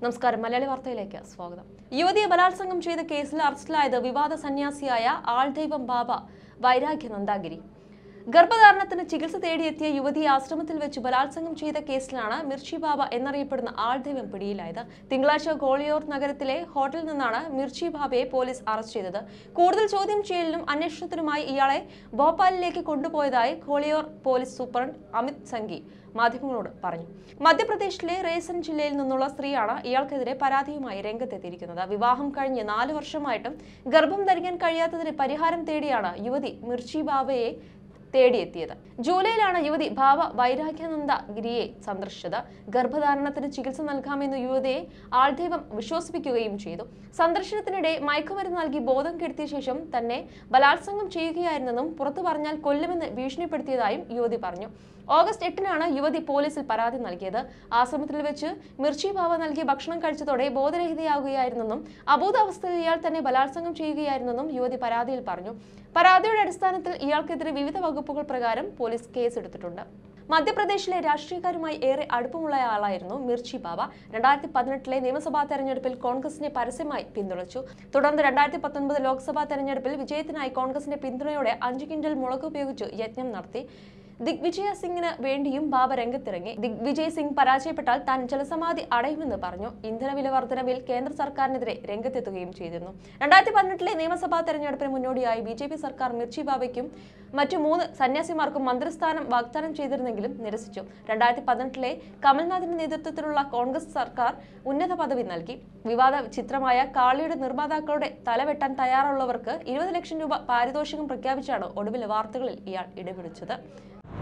നമസ്കാരം മലയാളി വാർത്തയിലേക്ക് സ്വാഗതം യുവതിയെ ബലാത്സംഗം ചെയ്ത കേസിൽ അറസ്റ്റിലായത് വിവാദ സന്യാസിയായ ആൾദൈവം ബാബ വൈരാഗ്യ നന്ദാഗിരി ഗർഭധാരണത്തിന് ചികിത്സ തേടിയെത്തിയ യുവതിയെ ആശ്രമത്തിൽ വെച്ച് ബലാത്സംഗം ചെയ്ത കേസിലാണ് മിർച്ചി ബാബ എന്നറിയപ്പെടുന്ന ആൾദൈവം പിടിയിലായത് തിങ്കളാഴ്ച ഗോളിയോർ നഗരത്തിലെ ഹോട്ടലിൽ നിന്നാണ് മിർച്ചി ബാബയെ പോലീസ് അറസ്റ്റ് ചെയ്തത് കൂടുതൽ ചോദ്യം ചെയ്യലിനും അന്വേഷണത്തിനുമായി ഇയാളെ ഭോപ്പാലിലേക്ക് കൊണ്ടുപോയതായി ഗോളിയോർ പോലീസ് സൂപ്രണ്ട് അമിത് സംഘി മാധ്യമങ്ങളോട് പറഞ്ഞു മധ്യപ്രദേശിലെ റേസൻ ജില്ലയിൽ നിന്നുള്ള സ്ത്രീയാണ് ഇയാൾക്കെതിരെ പരാതിയുമായി രംഗത്തെത്തിയിരിക്കുന്നത് വിവാഹം കഴിഞ്ഞ് നാല് വർഷമായിട്ടും ഗർഭം ധരിക്കാൻ കഴിയാത്തതിന് പരിഹാരം തേടിയാണ് യുവതി മിർച്ചി ബാബയെ തേടിയെത്തിയത് ജൂലൈയിലാണ് യുവതി ഭാവ വൈരാഗ്യാനന്ദ ഗിരിയെ സന്ദർശിച്ചത് ഗർഭധാരണത്തിന് ചികിത്സ നൽകാമെന്ന് യുവതിയെ ആൾദൈവം വിശ്വസിപ്പിക്കുകയും ചെയ്തു സന്ദർശനത്തിനിടെ മയക്കുമരുന്ന് നൽകി ബോധം കെടുത്തിയ ശേഷം തന്നെ ബലാത്സംഗം ചെയ്യുകയായിരുന്നെന്നും പുറത്തു പറഞ്ഞാൽ കൊല്ലുമെന്ന് ഭീഷണിപ്പെടുത്തിയതായും യുവതി പറഞ്ഞു ഓഗസ്റ്റ് എട്ടിനാണ് യുവതി പോലീസിൽ പരാതി നൽകിയത് ആശ്രമത്തിൽ വെച്ച് മിർച്ചി ബാബ നൽകിയ ഭക്ഷണം കഴിച്ചതോടെ ബോധരഹിതയാവുകയായിരുന്നെന്നും അബോധാവസ്ഥയിൽ ഇയാൾ തന്നെ ബലാത്സംഗം ചെയ്യുകയായിരുന്നെന്നും യുവതി പരാതിയിൽ പറഞ്ഞു പരാതിയുടെ അടിസ്ഥാനത്തിൽ ഇയാൾക്കെതിരെ വിവിധ വകുപ്പുകൾ പ്രകാരം പോലീസ് കേസെടുത്തിട്ടുണ്ട് മധ്യപ്രദേശിലെ രാഷ്ട്രീയക്കാരുമായി ഏറെ അടുപ്പമുള്ള ആളായിരുന്നു മിർച്ചി ബാബ രണ്ടായിരത്തി പതിനെട്ടിലെ നിയമസഭാ തെരഞ്ഞെടുപ്പിൽ കോൺഗ്രസിനെ പരസ്യമായി പിന്തുണച്ചു തുടർന്ന് രണ്ടായിരത്തി പത്തൊൻപത് ലോക്സഭാ തെരഞ്ഞെടുപ്പിൽ വിജയത്തിനായി കോൺഗ്രസിന്റെ പിന്തുണയോടെ അഞ്ച് ക്വിന്റൽ മുളക് ഉപയോഗിച്ച് യജ്ഞം നടത്തി ദിഗ്വിജയ സിംഗിന് വേണ്ടിയും ബാബ രംഗത്തിറങ്ങി ദിഗ്വിജയ് സിംഗ് പരാജയപ്പെട്ടാൽ താൻ ജലസമാധി അടയുമെന്ന് പറഞ്ഞു ഇന്ധനവില വർധനവിൽ കേന്ദ്ര സർക്കാരിനെതിരെ രംഗത്തെത്തുകയും ചെയ്തിരുന്നു രണ്ടായിരത്തി പതിനെട്ടിലെ നിയമസഭാ തെരഞ്ഞെടുപ്പിന് മുന്നോടിയായി ബി ജെ പി സർക്കാർ മിർച്ചി ബാബയ്ക്കും മറ്റു മൂന്ന് സന്യാസിമാർക്കും മന്ത്രിസ്ഥാനം വാഗ്ദാനം ചെയ്തിരുന്നെങ്കിലും നിരസിച്ചു രണ്ടായിരത്തി പതിനെട്ടിലെ കമൽനാഥിന്റെ നേതൃത്വത്തിലുള്ള കോൺഗ്രസ് സർക്കാർ ഉന്നത പദവി നൽകി വിവാദ ചിത്രമായ കാളിയുടെ നിർമ്മാതാക്കളുടെ തലവെട്ടാൻ തയ്യാറുള്ളവർക്ക് ഇരുപത് ലക്ഷം രൂപ പാരിതോഷികം പ്രഖ്യാപിച്ചാണ് ഒടുവിൽ വാർത്തകളിൽ ഇയാൾ ഇടപിടിച്ചത്